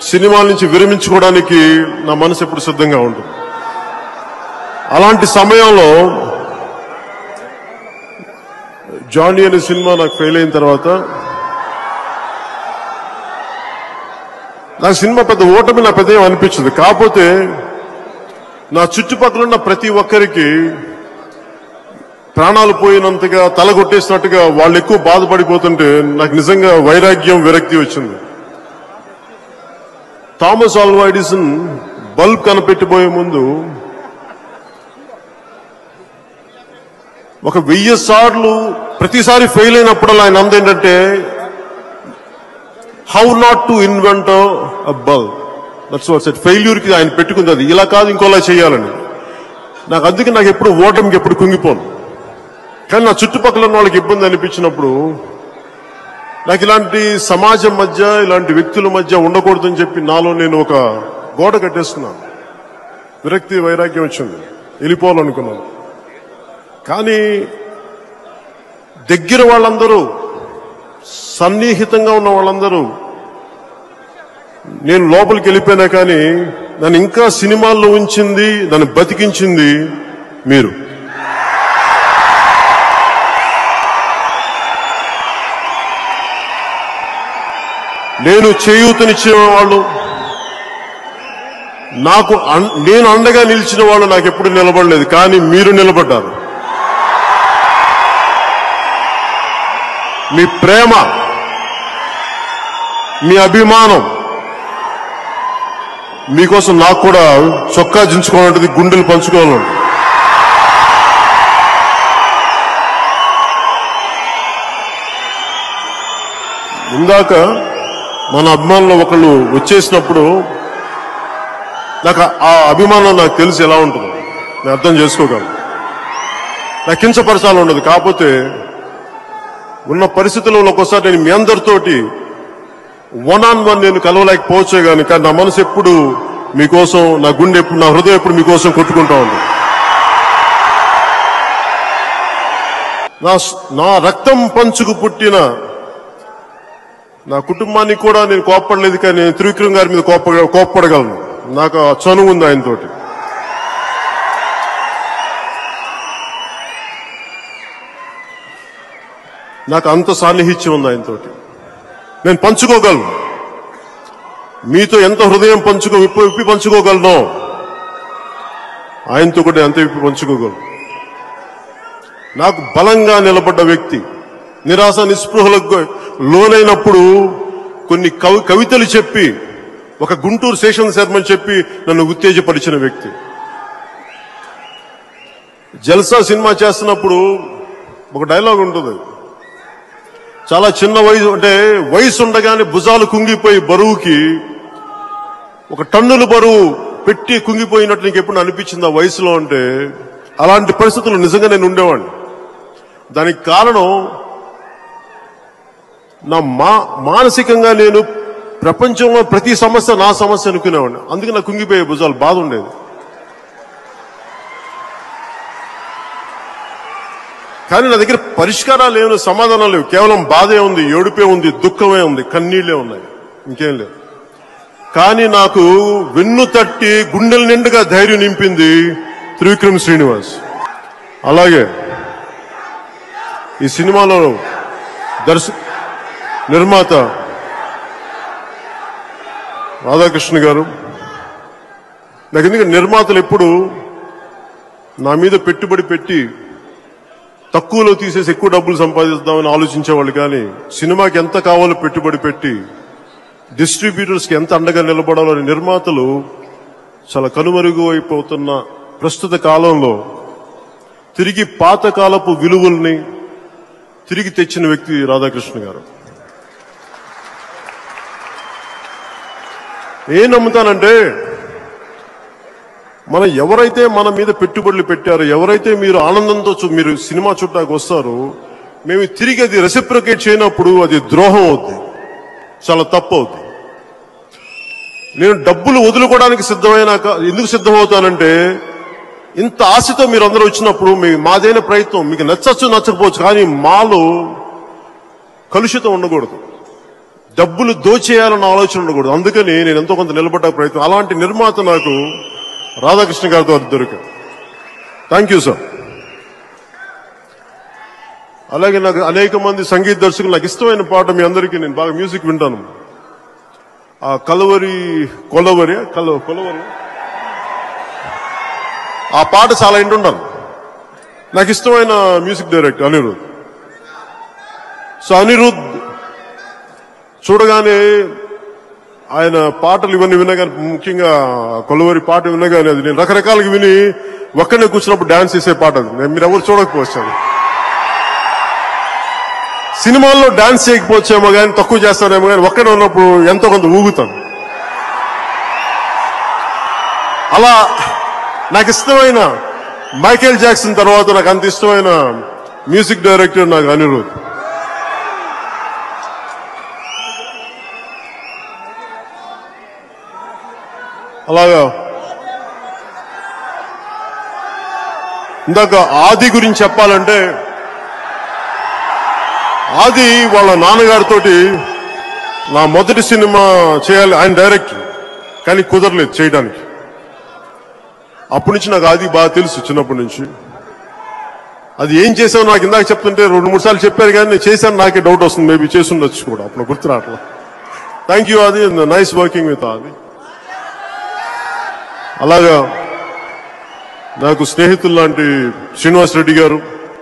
సినిమాల నుంచి విరమించుకోవడానికి నా మనసు ఎప్పుడు సిద్ధంగా ఉంటుంది అలాంటి సమయంలో జానీ అనే సినిమా నాకు ఫెయిల్ అయిన తర్వాత నాకు సినిమా పెద్ద ఓటమి నా పెద్ద ఏం అనిపించదు కాకపోతే నా చుట్టుపక్కల ఉన్న ప్రతి ఒక్కరికి ప్రాణాలు పోయినంతగా తల కొట్టేసినట్టుగా వాళ్ళు ఎక్కువ బాధపడిపోతుంటే నాకు నిజంగా వైరాగ్యం విరక్తి వచ్చింది థామస్ ఆల్వా ఎడిసన్ బల్బ్ కనిపెట్టిపోయే ముందు ఒక వెయ్యి సార్లు ప్రతిసారి ఫెయిల్ అయినప్పుడల్లా ఆయన అందేంటంటే how not to invent a bulb that's what said failure కి ఆయన పెట్టుకుంది అది ఇలా కాదు ఇంకోలా చేయాలని నాకు అందుకే నాకు ఎప్పుడు ఓటమికి ఎప్పుడు కుంగిపోను కానీ నా చుట్టుపక్కల ఉన్న వాళ్ళకి ఇబ్బంది అనిపించినప్పుడు నాకు ఇలాంటి సమాజం మధ్య ఇలాంటి వ్యక్తుల మధ్య ఉండకూడదని చెప్పి నాలో నేను ఒక గోడ కట్టేసుకున్నాను విరక్తి వైరాగ్యం వచ్చింది వెళ్ళిపోవాలనుకున్నాను కానీ దగ్గర వాళ్ళందరూ సన్నిహితంగా ఉన్న వాళ్ళందరూ నేను లోపలికి వెళ్ళిపోయినా కానీ నన్ను ఇంకా సినిమాల్లో ఉంచింది నన్ను బతికించింది మీరు నేను చేయూతనిచ్చే వాళ్ళు నాకు అన్- నేను అండగా నిలిచిన వాళ్ళు నాకు ఎప్పుడు నిలబడలేదు కానీ మీరు నిలబడ్డారు మీ ప్రేమ మీ అభిమానం మీకోసం నాకు కూడా చొక్కా దించుకోవాలంటది గుండెలు పంచుకోవాలండి ఇందాక మన అభిమానులు ఒకళ్ళు వచ్చేసినప్పుడు నాకు ఆ- ఆ అభిమానం నాకు తెలిసి ఎలా ఉంటుందో నేను అర్థం చేసుకోగలను నాకు కించపరచాలి ఉండదు కాకపోతే ఉన్న పరిస్థితుల్లో ఒక్కోసారి నేను మీ అందరితోటి వన్ ఆన్ వన్ నేను కలవలేకపోవచ్చే కానీ కానీ నా మనసు ఎప్పుడు మీకోసం నా గుండె ఎప్పుడు నా హృదయం ఎప్పుడు మీకోసం కొట్టుకుంటా ఉంది నా స్- నా రక్తం పంచుకు పుట్టిన నా కుటుంబానికి కూడా నేను కోప్పడలేదు కానీ నేను త్రివిక్రమ్ గారి మీద కోప్ప కోప్పడగలను నాకు ఆ చనువు ఉంది ఆయనతోటి నాకు అంత సాన్నిహిత్యం ఉంది ఆయనతోటి నేను పంచుకోగలను మీతో ఎంత హృదయం పంచుకో విప్పి విప్పి పంచుకోగలను ఆయనతో కూడా ఎంత విప్పి పంచుకోగలను నాకు బలంగా నిలబడ్డ వ్యక్తి నిరాశ నిస్పృహలకు లోనైనప్పుడు కొన్ని కవి కవితలు చెప్పి ఒక గుంటూరు శేషన్ శర్మని చెప్పి నన్ను ఉత్తేజపరిచిన వ్యక్తి జల్సా సినిమా చేస్తున్నప్పుడు ఒక డైలాగ్ ఉంటుంది చాలా చిన్న వయసు అంటే వయసు ఉండగానే భుజాలు కుంగిపోయి బరువుకి ఒక టన్నుల బరువు పెట్టి కుంగిపోయినట్టు నీకు ఎప్పుడు అనిపించింది ఆ వయసులో అంటే అలాంటి పరిస్థితులు నిజంగా నేను ఉండేవాడిని దానికి కారణం నా మా మానసికంగా నేను ప్రపంచంలో ప్రతి సమస్య నా సమస్య అనుకునేవాడిని అందుకే నాకు కుంగిపోయే భుజాలు బాధ ఉండేది కానీ నా దగ్గర పరిష్కారాలు ఏమి సమాధానం లేవు కేవలం బాధే ఉంది ఏడుపే ఉంది దుఃఖమే ఉంది కన్నీళ్లే ఉన్నాయి ఇంకేం లేదు కానీ నాకు వెన్ను తట్టి గుండెల నిండుగా ధైర్యం నింపింది త్రివిక్రమ్ శ్రీనివాస్ అలాగే ఈ సినిమాలో దర్శ నిర్మాత రాధాకృష్ణ గారు నాకు ఎందుకంటే నిర్మాతలు ఎప్పుడు నా మీద పెట్టుబడి పెట్టి తక్కువలో తీసేసి ఎక్కువ డబ్బులు సంపాదిద్దామని ఆలోచించేవాళ్ళు కానీ సినిమాకి ఎంత కావాలో పెట్టుబడి పెట్టి డిస్ట్రిబ్యూటర్స్ కి ఎంత అండగా నిలబడాలో అని నిర్మాతలు చాలా కనుమరుగు అయిపోతున్న ప్రస్తుత కాలంలో తిరిగి పాతకాలపు విలువల్ని తిరిగి తెచ్చిన వ్యక్తి రాధాకృష్ణ గారు ఏం నమ్ముతానంటే మనం ఎవరైతే మన మీద పెట్టుబడులు పెట్టారో ఎవరైతే మీరు ఆనందంతో చూ- మీరు సినిమా చుట్టాకు వస్తారో మేము తిరిగి అది రెసిప్రికేట్ చేయనప్పుడు అది ద్రోహం అవుద్ది చాలా తప్పు అవుద్ది నేను డబ్బులు వదులుకోవడానికి సిద్ధమైనాక ఎందుకు సిద్ధమవుతానంటే ఇంత ఆశతో మీరు అందరూ వచ్చినప్పుడు మీ మాదైన ప్రయత్నం మీకు నచ్చచ్చు నచ్చకపోవచ్చు కానీ మాలో కలుషితం ఉండకూడదు డబ్బులు దోచేయాలన్న ఆలోచన ఉండకూడదు అందుకని నేను ఎంతో కొంత నిలబడ్డ ప్రయత్నం అలాంటి నిర్మాత నాకు రాధాకృష్ణ గారితో దొరికారు థ్యాంక్ యూ సార్ అలాగే నాకు అనేక మంది సంగీత దర్శకులు నాకు ఇష్టమైన పాట మీ అందరికీ నేను బాగా మ్యూజిక్ వింటాను ఆ కలవరి కొలవరి కల కొలవరి ఆ పాట చాలా వింటుంటాను నాకు ఇష్టమైన music director Anirudh so Anirudh చూడగానే ఆయన పాటలు ఇవన్నీ వినగానే ముఖ్యంగా కొలవరి పాట వినగానే అది నేను రకరకాలుగా విని ఒక్కనే కూర్చున్నప్పుడు డాన్స్ చేసే పాట అది నేను మీరు ఎవరు చూడకపోవచ్చు సినిమాల్లో డాన్స్ చేయకపోవచ్చేమో కానీ తక్కువ చేస్తానేమో కానీ ఒక్కడే ఉన్నప్పుడు ఎంతో కొంత ఊగుతాను అలా నాకు ఇష్టమైన మైకేల్ జాక్సన్ తర్వాత నాకు అంత ఇష్టమైన మ్యూజిక్ డైరెక్టర్ నాకు అనిరుద్ అలాగా ఇందాక ఆది గురించి చెప్పాలంటే ఆది వాళ్ళ నాన్నగారితోటి నా మొదటి సినిమా చేయాలి ఆయన డైరెక్టర్ కానీ కుదరలేదు చేయడానికి అప్పటి నుంచి నాకు ఆది బాగా తెలుసు చిన్నప్పటి నుంచి అది ఏం చేసావు నాకు ఇందాక చెప్తుంటే రెండు మూడు సార్లు చెప్పారు కానీ నేను చేశాను నాకే డౌట్ వస్తుంది మేబీ చేసి ఉండొచ్చు కూడా అప్పుడు గుర్తు రావట్లా thank you Aadi nice working with Aadi అలాగా నాకు స్నేహితులు లాంటి శ్రీనివాస్ రెడ్డి గారు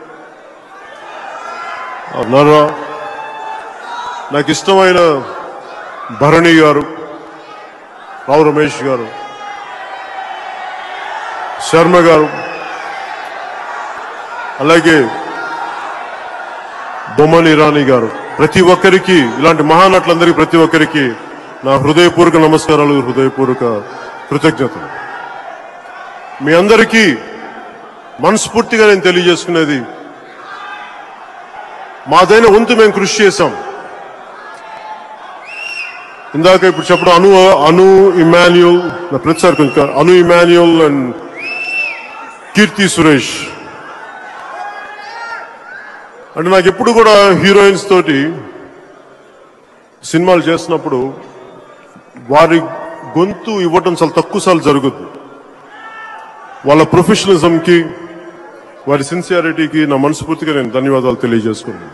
నర్రా నాకు ఇష్టమైన భరణి గారు రావు రమేష్ గారు శర్మ గారు అలాగే బొమ్మని ఇరానీ గారు ప్రతి ఒక్కరికి ఇలాంటి మహానటులందరికీ ప్రతి ఒక్కరికి నా హృదయపూర్వక నమస్కారాలు హృదయపూర్వక కృతజ్ఞతలు మీ అందరికీ మనస్ఫూర్తిగా నేను తెలియజేసుకునేది మాదైన వంతు మేము కృషి చేశాం ఇందాక ఇప్పుడు చెప్పడం అను అను ఇమాన్యుల్ నా ప్రతిసారి కొంచెం అను ఇమాన్యుల్ అండ్ కీర్తి సురేష్ అంటే నాకు ఎప్పుడు కూడా హీరోయిన్స్ తోటి సినిమాలు చేస్తున్నప్పుడు వారి గొంతు ఇవ్వటం చాలా తక్కువ సార్లు జరుగుతుంది వాళ్ళ ప్రొఫెషనలిజంకి వారి సిన్సియారిటీకి నా మనస్ఫూర్తిగా నేను ధన్యవాదాలు తెలియజేసుకున్నాను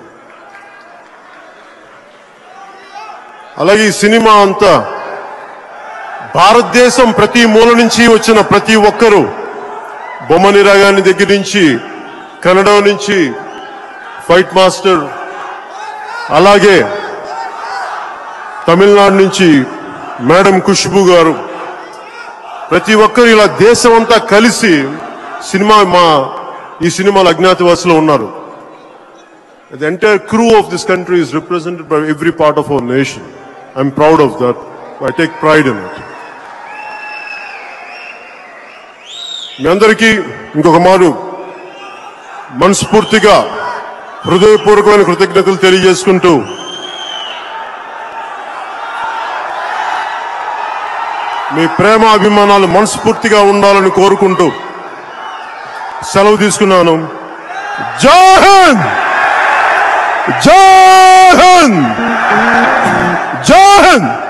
అలాగే ఈ సినిమా అంతా భారతదేశం ప్రతి మూల నుంచి వచ్చిన ప్రతి ఒక్కరూ బొమ్మని రాగాని దగ్గర నుంచి కన్నడ నుంచి ఫైట్ మాస్టర్ అలాగే తమిళనాడు నుంచి మేడం ఖుష్బు గారు ప్రతి ఒక్కరు ఇలా దేశం అంతా కలిసి సినిమా మా ఈ సినిమాలో అజ్ఞాతవాసులో ఉన్నారు the entire crew of this country is represented by every part of our nation I'm proud of that I take pride in it మీ అందరికీ ఇంకొక మారు మనస్ఫూర్తిగా హృదయపూర్వకమైన కృతజ్ఞతలు తెలియజేసుకుంటూ మీ ప్రేమ అభిమానాలు మనస్ఫూర్తిగా ఉండాలని కోరుకుంటూ సెలవు తీసుకున్నాను జై హింద్ జై హింద్ జై హింద్